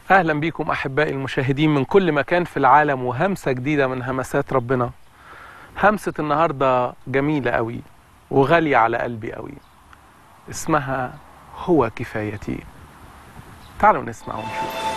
اهلا بيكم احبائي المشاهدين من كل مكان في العالم وهمسه جديده من همسات ربنا همسه النهارده جميله قوي وغاليه على قلبي قوي اسمها هو كفايتي تعالوا نسمع ونشوف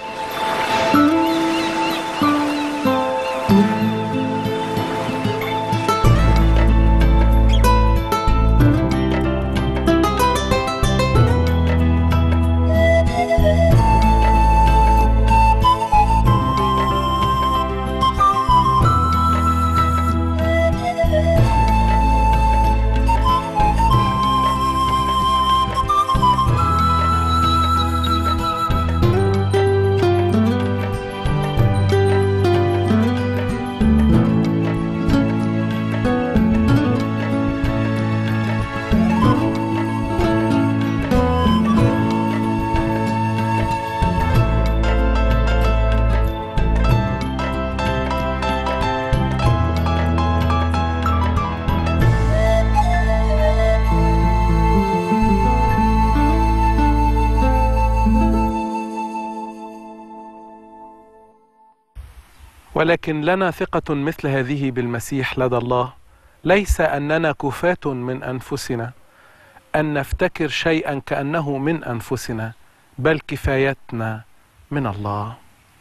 ولكن لنا ثقة مثل هذه بالمسيح لدى الله ليس أننا كفاة من أنفسنا أن نفتكر شيئا كأنه من أنفسنا بل كفايتنا من الله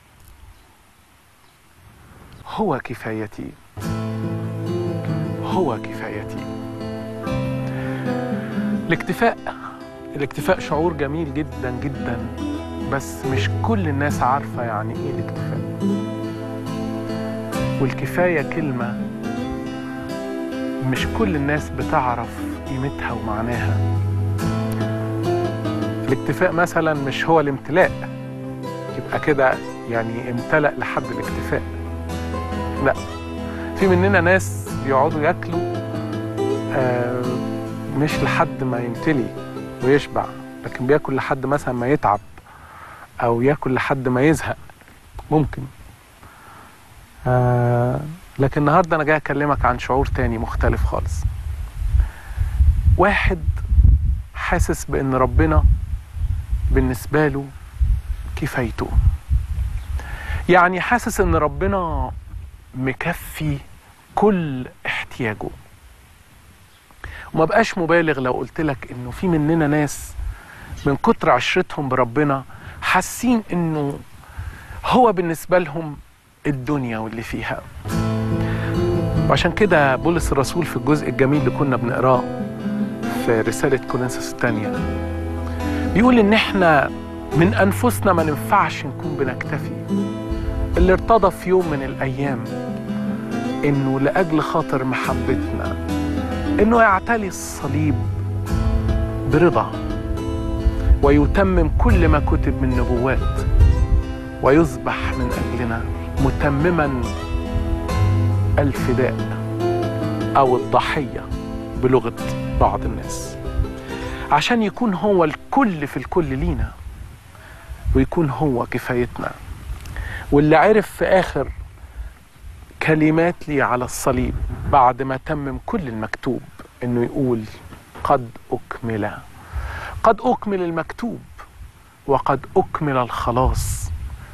هو كفايتي هو كفايتي الاكتفاء الاكتفاء شعور جميل جدا جدا بس مش كل الناس عارفة يعني ايه الاكتفاء والكفاية كلمة مش كل الناس بتعرف قيمتها ومعناها الاكتفاء مثلا مش هو الامتلاء يبقى كده يعني امتلأ لحد الاكتفاء لا في مننا ناس بيقعدوا ياكلوا آه مش لحد ما يمتلي ويشبع لكن بياكل لحد مثلا ما يتعب او ياكل لحد ما يزهق ممكن آه لكن النهارده انا جاي اكلمك عن شعور تاني مختلف خالص واحد حاسس بان ربنا بالنسبه له كفايته يعني حاسس ان ربنا مكفي كل احتياجه وما بقاش مبالغ لو قلت لك انه في مننا ناس من كتر عشرتهم بربنا حاسين انه هو بالنسبه لهم الدنيا واللي فيها وعشان كده بولس الرسول في الجزء الجميل اللي كنا بنقراه في رسالة كورنثوس الثانية بيقول إن إحنا من أنفسنا ما ننفعش نكون بنكتفي اللي ارتضى في يوم من الأيام إنه لأجل خاطر محبتنا إنه يعتلي الصليب برضا ويتمم كل ما كتب من نبوات ويذبح من أجلنا متمما الفداء او الضحيه بلغه بعض الناس عشان يكون هو الكل في الكل لينا ويكون هو كفايتنا واللي عرف في اخر كلمات لي على الصليب بعد ما تمم كل المكتوب انه يقول قد اكمل قد اكمل المكتوب وقد اكمل الخلاص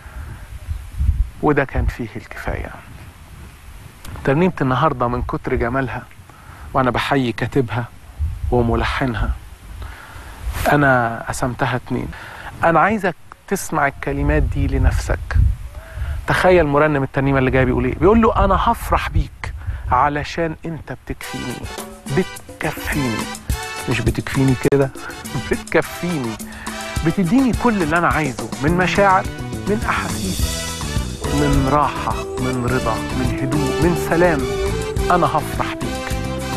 وده كان فيه الكفاية ترنيمة النهاردة من كتر جمالها وأنا بحيي كاتبها وملحنها أنا قسمتها اتنين أنا عايزك تسمع الكلمات دي لنفسك تخيل مرنم الترنيمة اللي جاي بيقول إيه بيقول له أنا هفرح بيك علشان أنت بتكفيني بتكفيني مش بتكفيني كده بتكفيني بتديني كل اللي أنا عايزه من مشاعر من أحاسيس من راحة من رضا من هدوء من سلام أنا هفرح بيك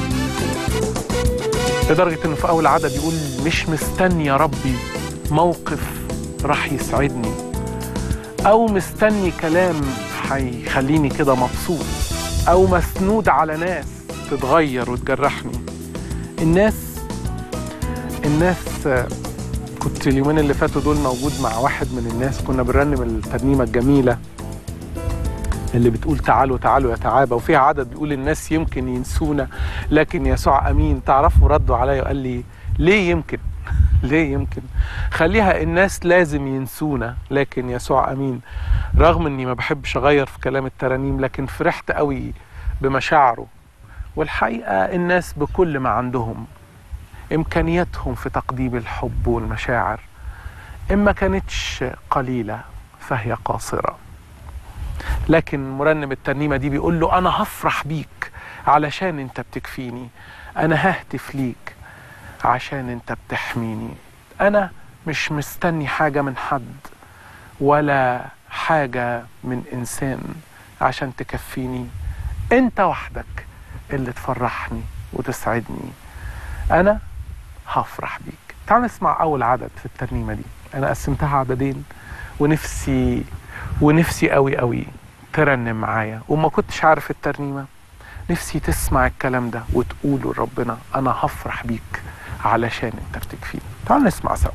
لدرجة إنه في أول عدد يقول مش مستني يا ربي موقف راح يسعدني أو مستني كلام هيخليني كده مبسوط أو مسنود على ناس تتغير وتجرحني الناس الناس كنت اليومين اللي فاتوا دول موجود مع واحد من الناس كنا بنرنم الترنيمة الجميلة اللي بتقول تعالوا تعالوا يا تعابة وفيها عدد بيقول الناس يمكن ينسونا لكن يسوع أمين تعرفوا ردوا عليا وقال لي ليه يمكن ليه يمكن خليها الناس لازم ينسونا لكن يسوع امين رغم اني ما بحبش اغير في كلام الترانيم لكن فرحت قوي بمشاعره والحقيقه الناس بكل ما عندهم امكانياتهم في تقديم الحب والمشاعر ان ما كانتش قليله فهي قاصره لكن مرنم الترنيمه دي بيقول له انا هفرح بيك علشان انت بتكفيني انا ههتف ليك عشان انت بتحميني انا مش مستني حاجه من حد ولا حاجه من انسان عشان تكفيني انت وحدك اللي تفرحني وتسعدني انا هفرح بيك تعال نسمع اول عدد في الترنيمه دي انا قسمتها عددين ونفسي ونفسي قوي قوي ترنم معايا وما كنتش عارف الترنيمه نفسي تسمع الكلام ده وتقوله لربنا انا هفرح بيك علشان انت بتكفيني تعال نسمع سوا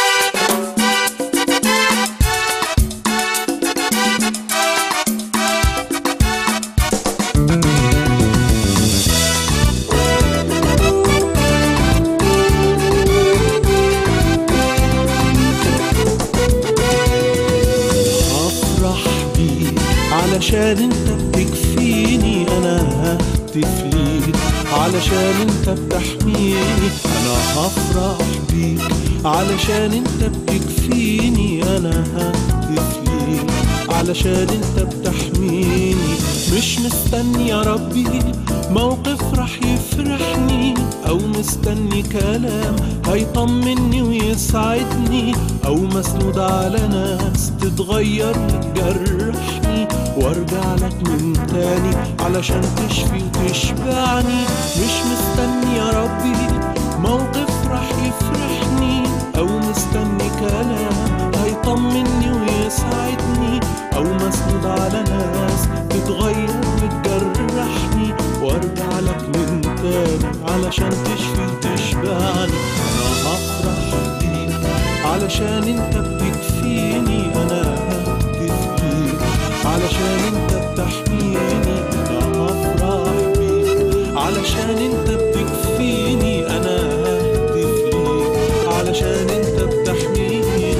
هفرح بيك علشان انت بتكفيني انا ههتف ليك علشان انت بتحميني انا هفرح بيك علشان انت بتكفيني انا ههتف ليك علشان انت بتحميني مش مستني يا ربي موقف راح يفرحني او مستني كلام هيطمني ويسعدني او مسنود على ناس تتغير وتجرحني وارجع لك من تاني علشان تشفي وتشبعني مش مستني يا ربي موقف راح يفرحني او مستني كلام هيطمني ويسعدني او مسنود على ناس تتغير وتجرحني وارجع لك من تاني علشان تشفي وتشبعني انا هفرح بيك علشان انت بتكفيني انا ههتف ليك علشان انت بتحميني انا هفرح بيك علشان انت بتكفيني انا ههتف ليك علشان انت بتحميني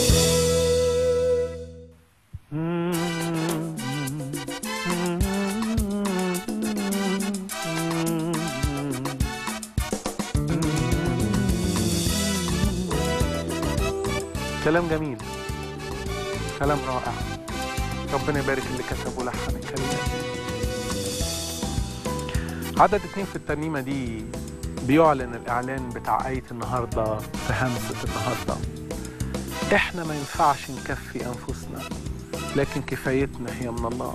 كلام جميل كلام رائع ربنا يبارك اللي كتب ولحن الكلمات عدد اتنين في الترنيمة دي بيعلن الإعلان بتاع آية النهاردة في همسة النهاردة إحنا ما ينفعش نكفي أنفسنا لكن كفايتنا هي من الله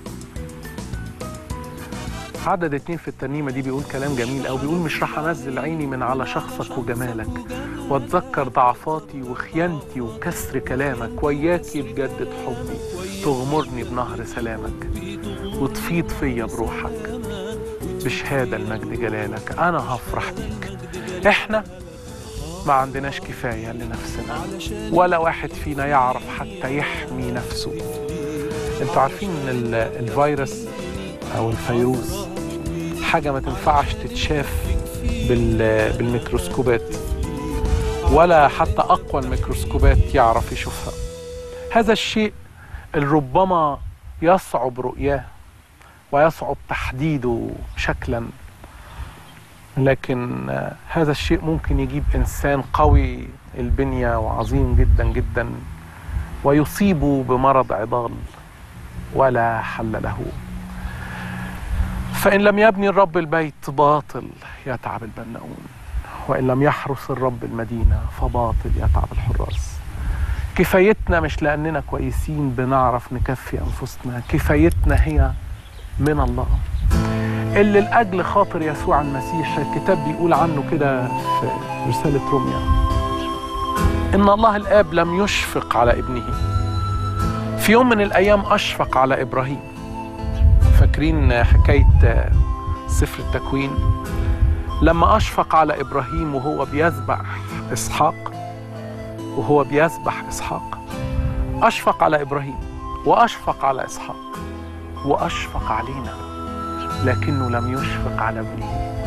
عدد اتنين في الترنيمة دي بيقول كلام جميل أو بيقول مش راح أنزل عيني من على شخصك وجمالك واتذكر ضعفاتي وخيانتي وكسر كلامك وياك يتجدد حبي تغمرني بنهر سلامك وتفيض فيا بروحك بشهادة المجد جلالك أنا هفرح بيك إحنا ما عندناش كفاية لنفسنا ولا واحد فينا يعرف حتى يحمي نفسه انتوا عارفين ان ال- الفيروس او الفيروس حاجة ما تنفعش تتشاف بال- بالميكروسكوبات ولا حتى أقوى الميكروسكوبات يعرف يشوفها هذا الشيء اللي ربما يصعب رؤياه ويصعب تحديده شكلا لكن آه، هذا الشيء ممكن يجيب إنسان قوي البنية وعظيم جدا جدا ويصيبه بمرض عضال ولا حل له فإن لم يبني الرب البيت باطل يتعب البناؤون وإن لم يحرس الرب المدينة فباطل يتعب الحراس كفايتنا مش لأننا كويسين بنعرف نكفي أنفسنا كفايتنا هي من الله اللي لأجل خاطر يسوع المسيح الكتاب بيقول عنه كده في رسالة روميا إن الله الآب لم يشفق على ابنه في يوم من الأيام أشفق على إبراهيم فاكرين حكاية سفر التكوين لما أشفق على إبراهيم وهو بيذبح إسحاق وهو بيذبح إسحاق أشفق على إبراهيم وأشفق على إسحاق وأشفق علينا لكنه لم يشفق على ابنه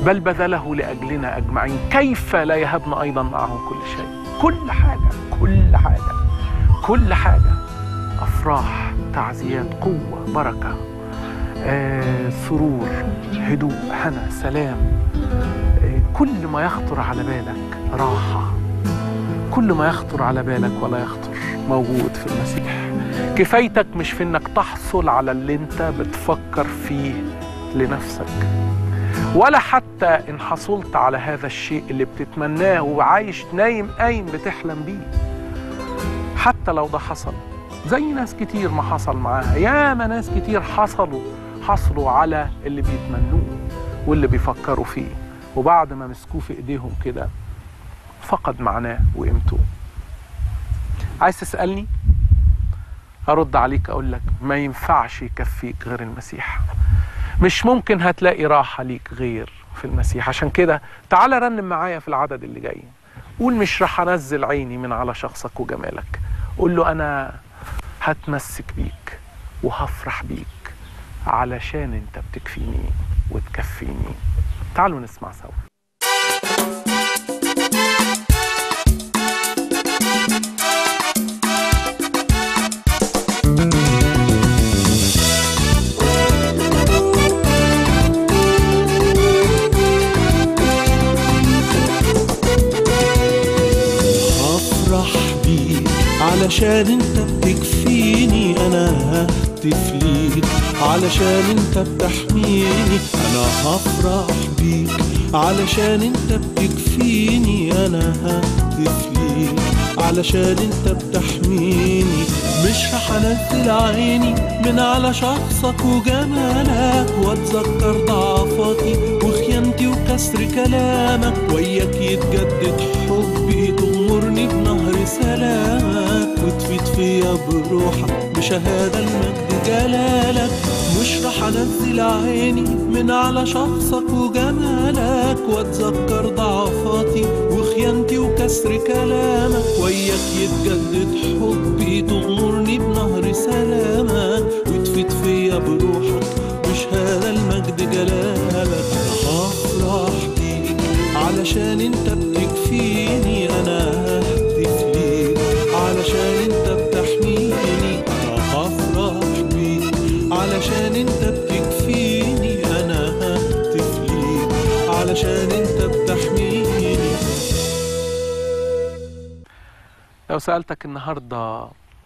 بل بذله لاجلنا اجمعين كيف لا يهبنا ايضا معه كل شيء كل حاجه كل حاجه كل حاجه افراح تعزيات قوه بركه آه، سرور هدوء هنا سلام آه، كل ما يخطر على بالك راحه كل ما يخطر على بالك ولا يخطر موجود في المسيح كفايتك مش في انك تحصل على اللي انت بتفكر فيه لنفسك ولا حتى ان حصلت على هذا الشيء اللي بتتمناه وعايش نايم قايم بتحلم بيه حتى لو ده حصل زي ناس كتير ما حصل معاها ياما ناس كتير حصلوا حصلوا على اللي بيتمنوه واللي بيفكروا فيه وبعد ما مسكوه في ايديهم كده فقد معناه وقيمته عايز تسألني أرد عليك أقول لك ما ينفعش يكفيك غير المسيح مش ممكن هتلاقي راحة ليك غير في المسيح عشان كده تعال رنم معايا في العدد اللي جاي قول مش راح أنزل عيني من على شخصك وجمالك قول له أنا هتمسك بيك وهفرح بيك علشان انت بتكفيني وتكفيني تعالوا نسمع سوا هفرح بيك علشان انت بتكفيني انا ههتف ليك علشان انت بتحميني انا هفرح بيك علشان انت بتكفيني انا ههتف ليك علشان انت بتحميني مش رح انزل عيني من على شخصك وجمالك واتذكر ضعفاتي وخيانتي وكسر كلامك وياك يتجدد حبي تغمرني بنهر سلامك وتفيد فيا بروحك بشهادة المجد جلالك مش رح انزل عيني من على شخصك وجمالك واتذكر ضعفاتي وخيانتي وكسر كلامك وياك يتجدد حبي تغمرني بنهر سلامك وتفيد فيا بروحك بشهادة المجد جلالك انا هفرح بيك علشان انت بتكفيني انا ههتف ليك علشان انت بتحميني انا هفرح بيك علشان انت بتكفيني انا ههتف ليك علشان انت بتحميني لو سألتك النهاردة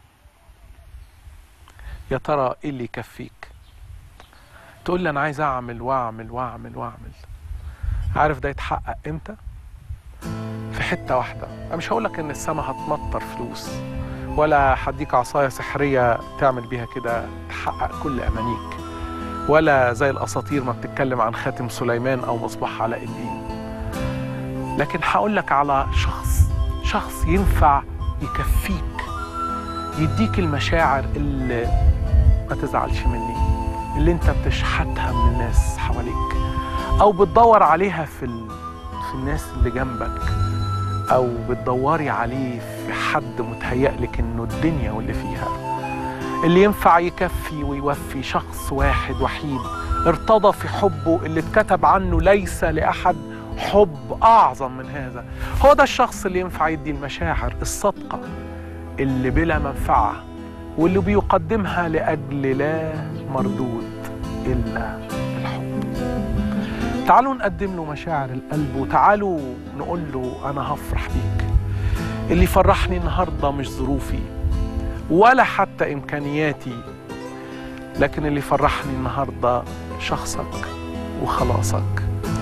يا ترى ايه اللي يكفيك تقول لي انا عايز اعمل واعمل واعمل واعمل عارف ده يتحقق امتى في حتة واحدة انا مش هقولك ان السما هتمطر فلوس ولا هديك عصاية سحرية تعمل بيها كده تحقق كل امانيك ولا زي الاساطير ما بتتكلم عن خاتم سليمان او مصباح علاء الدين لكن هقولك على شخص شخص ينفع يكفيك يديك المشاعر اللي ما تزعلش مني اللي انت بتشحتها من الناس حواليك او بتدور عليها في ال... في الناس اللي جنبك او بتدوري عليه في حد متهيألك انه الدنيا واللي فيها اللي ينفع يكفي ويوفي شخص واحد وحيد ارتضى في حبه اللي اتكتب عنه ليس لأحد حب أعظم من هذا هو ده الشخص اللي ينفع يدي المشاعر الصادقة اللي بلا منفعة واللي بيقدمها لأجل لا مردود إلا الحب تعالوا نقدم له مشاعر القلب وتعالوا نقول له أنا هفرح بيك اللي يفرحني النهاردة مش ظروفي ولا حتى إمكانياتي لكن اللي يفرحني النهاردة شخصك وخلاصك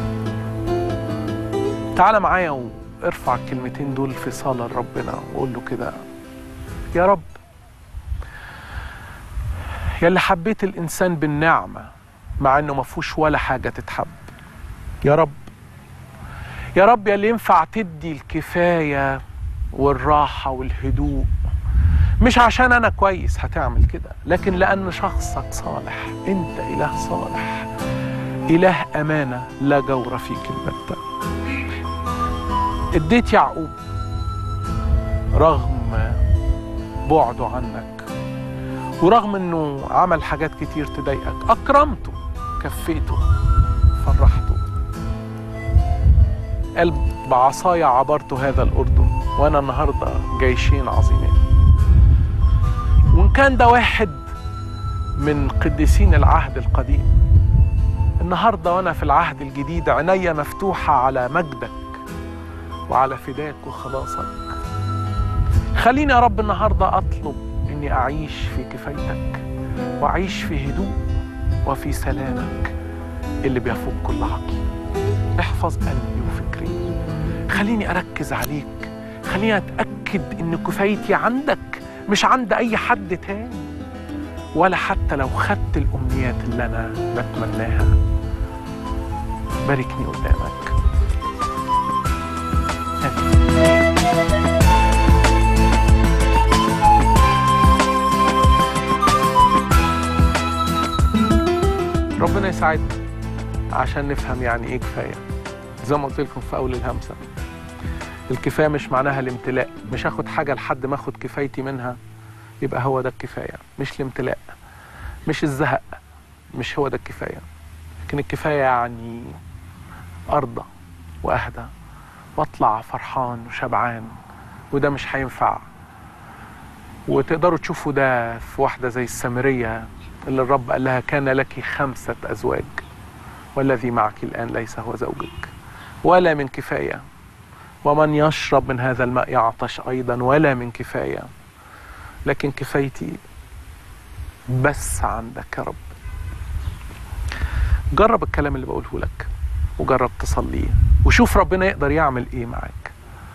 تعال معايا وارفع الكلمتين دول في صالة لربنا وقول له كده يا رب يا اللي حبيت الإنسان بالنعمة مع إنه ما فيهوش ولا حاجة تتحب يا رب يا رب يا اللي ينفع تدي الكفاية والراحة والهدوء مش عشان أنا كويس هتعمل كده لكن لأن شخصك صالح أنت إله صالح إله أمانة لا جور فيك البتة اديت يعقوب رغم بعده عنك ورغم انه عمل حاجات كتير تضايقك اكرمته كفيته فرحته قال بعصاي عبرت هذا الأردن وأنا النهاردة جيشين عظيمين وإن كان ده واحد من قديسين العهد القديم النهاردة وأنا في العهد الجديد عيني مفتوحة على مجدك وعلى فداك وخلاصك خليني يا رب النهاردة أطلب إني أعيش في كفايتك وأعيش في هدوء وفي سلامك اللي بيفوق كل عقل احفظ قلبي وفكري خليني أركز عليك خليني أتأكد إن كفايتي عندك مش عند أي حد تاني ولا حتى لو خدت الأمنيات اللي أنا بتمناها باركني قدامك آمين. ربنا يساعدنا عشان نفهم يعني ايه كفايه زي ما قلت لكم في اول الهمسه الكفايه مش معناها الامتلاء مش هاخد حاجه لحد ما اخد كفايتي منها يبقى هو ده الكفايه مش الامتلاء مش الزهق مش هو ده الكفايه لكن الكفايه يعني ارضى واهدى واطلع فرحان وشبعان وده مش هينفع وتقدروا تشوفوا ده في واحده زي السامريه اللي الرب قال لها كان لك خمسة أزواج والذي معك الآن ليس هو زوجك ولا من كفاية ومن يشرب من هذا الماء يعطش أيضا ولا من كفاية لكن كفايتي بس عندك يا رب جرب الكلام اللي بقوله لك وجرب تصليه وشوف ربنا يقدر يعمل ايه معاك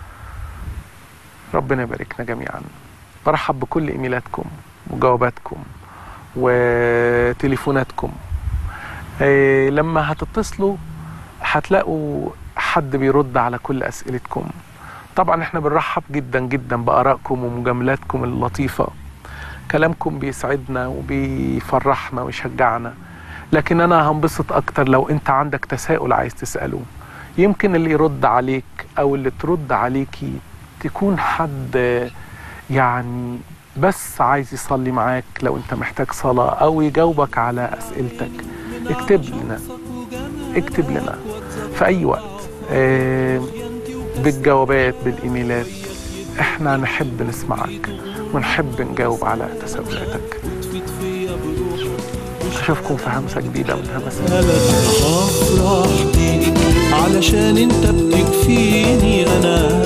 ربنا يباركنا جميعا برحب بكل ايميلاتكم وجواباتكم وتليفوناتكم إيه لما هتتصلوا هتلاقوا حد بيرد على كل اسئلتكم طبعا احنا بنرحب جدا جدا بارائكم ومجاملاتكم اللطيفه كلامكم بيسعدنا وبيفرحنا ويشجعنا لكن انا هنبسط اكتر لو انت عندك تساؤل عايز تساله يمكن اللي يرد عليك او اللي ترد عليكي تكون حد يعني بس عايز يصلي معاك لو انت محتاج صلاة او يجاوبك على اسئلتك اكتب لنا اكتب لنا في اي وقت اه بالجوابات بالايميلات احنا نحب نسمعك ونحب نجاوب على تساؤلاتك اشوفكم في همسة جديدة من همسات هفرح بيك علشان انت بتكفيني انا